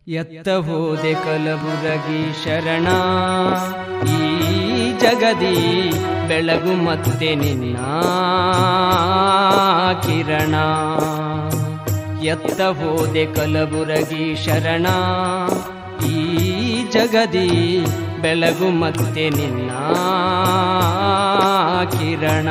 ಎತ್ತ ಹೋದೆ ಕಲಬುರಗಿ ಶರಣ ಈ ಜಗದಿ ಬೆಳಗು ಮತ್ತೆ ನಿನ್ನ ಕಿರಣ ಎತ್ತ ಹೋದೆ ಕಲಬುರಗಿ ಶರಣ ಈ ಜಗದಿ ಬೆಳಗು ಮತ್ತೆ ನಿನ್ನ ಕಿರಣ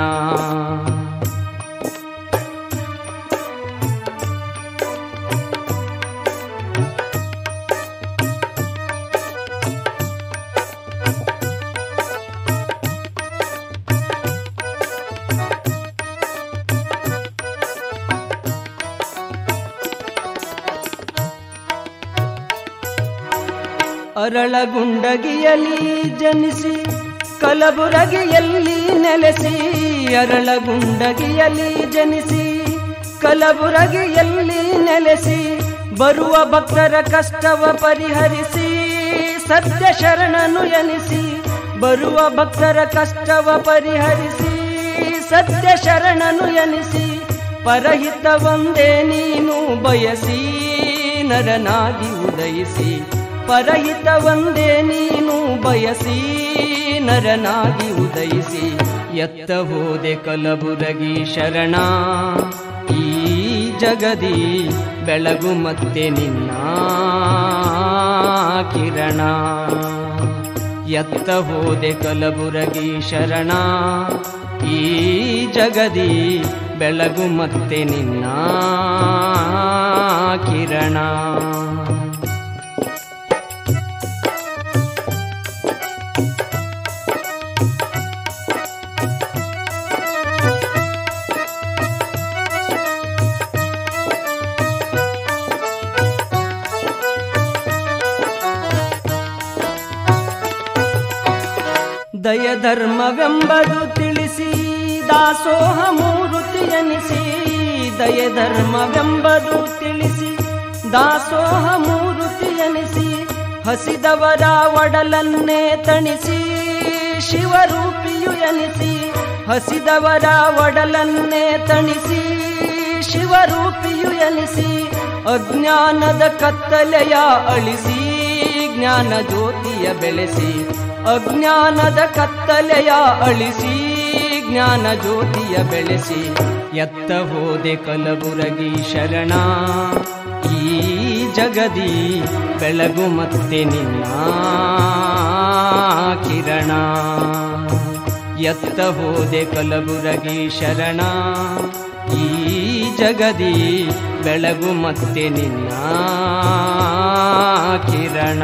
ಅರಳಗುಂಡಗಿಯಲ್ಲಿ ಜನಿಸಿ ಕಲಬುರಗಿಯಲ್ಲಿ ನೆಲೆಸಿ ಅರಳಗುಂಡಗಿಯಲ್ಲಿ ಜನಿಸಿ ಕಲಬುರಗಿಯಲ್ಲಿ ನೆಲೆಸಿ ಬರುವ ಭಕ್ತರ ಕಷ್ಟವ ಪರಿಹರಿಸಿ ಸತ್ಯ ಶರಣನು ಎನಿಸಿ ಬರುವ ಭಕ್ತರ ಕಷ್ಟವ ಪರಿಹರಿಸಿ ಸತ್ಯ ಶರಣನು ಎನಿಸಿ ಪರಹಿತ ಒಂದೇ ನೀನು ಬಯಸಿ ನರನಾಗಿ ಉದಯಿಸಿ ಪರಹಿತ ಒಂದೇ ನೀನು ಬಯಸಿ ನರನಾಗಿ ಉದಯಿಸಿ ಎತ್ತ ಹೋದೆ ಕಲಬುರಗಿ ಶರಣ ಈ ಜಗದಿ ಬೆಳಗು ಮತ್ತೆ ನಿನ್ನ ಕಿರಣ ಎತ್ತ ಹೋದೆ ಕಲಬುರಗಿ ಶರಣ ಈ ಜಗದಿ ಬೆಳಗು ಮತ್ತೆ ನಿನ್ನ ಕಿರಣ ದಯ ಧರ್ಮವೆಂಬುದು ತಿಳಿಸಿ ದಾಸೋಹ ಮೂರುತಿ ಎನಿಸಿ ದಯ ಧರ್ಮವೆಂಬುದು ತಿಳಿಸಿ ದಾಸೋಹ ಮೂರುತಿ ಎನಿಸಿ ಹಸಿದವರ ಒಡಲನ್ನೇ ತಣಿಸಿ ಶಿವರೂಪಿಯು ಎನಿಸಿ ಹಸಿದವರ ಒಡಲನ್ನೇ ತಣಿಸಿ ಶಿವರೂಪಿಯು ಎನಿಸಿ ಅಜ್ಞಾನದ ಕತ್ತಲೆಯ ಅಳಿಸಿ ಜ್ಞಾನ ಜ್ಯೋತಿಯ ಬೆಳೆಸಿ ಅಜ್ಞಾನದ ಕತ್ತಲೆಯ ಅಳಿಸಿ ಜ್ಞಾನ ಜ್ಯೋತಿಯ ಬೆಳೆಸಿ ಎತ್ತ ಹೋದೆ ಕಲಬುರಗಿ ಶರಣ ಈ ಜಗದಿ ಬೆಳಗು ಮತ್ತೆ ನಿನ್ನ ಕಿರಣ ಎತ್ತ ಹೋದೆ ಕಲಬುರಗಿ ಶರಣ ಈ ಜಗದಿ ಬೆಳಗು ಮತ್ತೆ ನಿನ್ನ ಕಿರಣ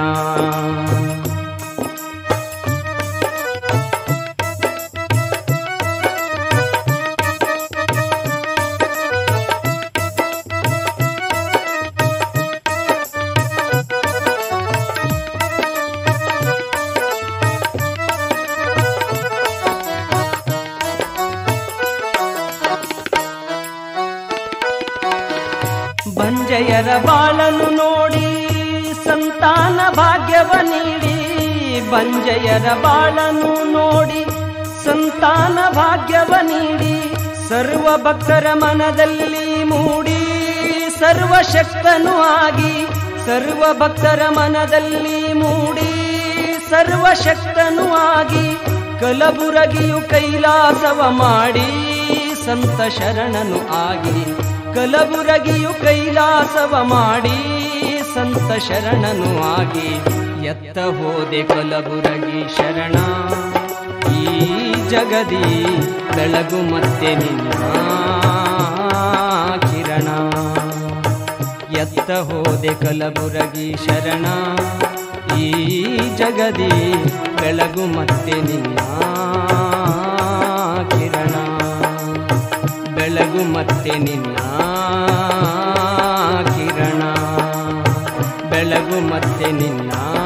ಬಂಜಯರ ಬಾಳನು ನೋಡಿ ಸಂತಾನ ಭಾಗ್ಯವ ನೀಡಿ ಬಂಜಯರ ಬಾಳನು ನೋಡಿ ಸಂತಾನ ಭಾಗ್ಯವ ನೀಡಿ ಸರ್ವ ಭಕ್ತರ ಮನದಲ್ಲಿ ಮೂಡಿ ಸರ್ವಶಕ್ತನು ಆಗಿ ಸರ್ವ ಭಕ್ತರ ಮನದಲ್ಲಿ ಮೂಡಿ ಸರ್ವಶಕ್ತನು ಆಗಿ ಕಲಬುರಗಿಯು ಕೈಲಾಸವ ಮಾಡಿ ಸಂತ ಶರಣನು ಆಗಿ ಕಲಬುರಗಿಯು ಕೈಲಾಸವ ಮಾಡಿ ಸಂತ ಶರಣನು ಆಗಿ ಎತ್ತ ಹೋದೆ ಕಲಬುರಗಿ ಶರಣ ಈ ಜಗದಿ ಬೆಳಗು ಮತ್ತೆ ನಿನ್ನ ಕಿರಣ ಎತ್ತ ಹೋದೆ ಕಲಬುರಗಿ ಶರಣ ಈ ಜಗದಿ ಬೆಳಗು ಮತ್ತೆ ನಿನ್ನ ಕಿರಣ ಬೆಳಗು ಮತ್ತೆ ನಿನ್ನ ಕಿರಣ ಬೆಳಗು ಮತ್ತೆ ನಿನ್ನ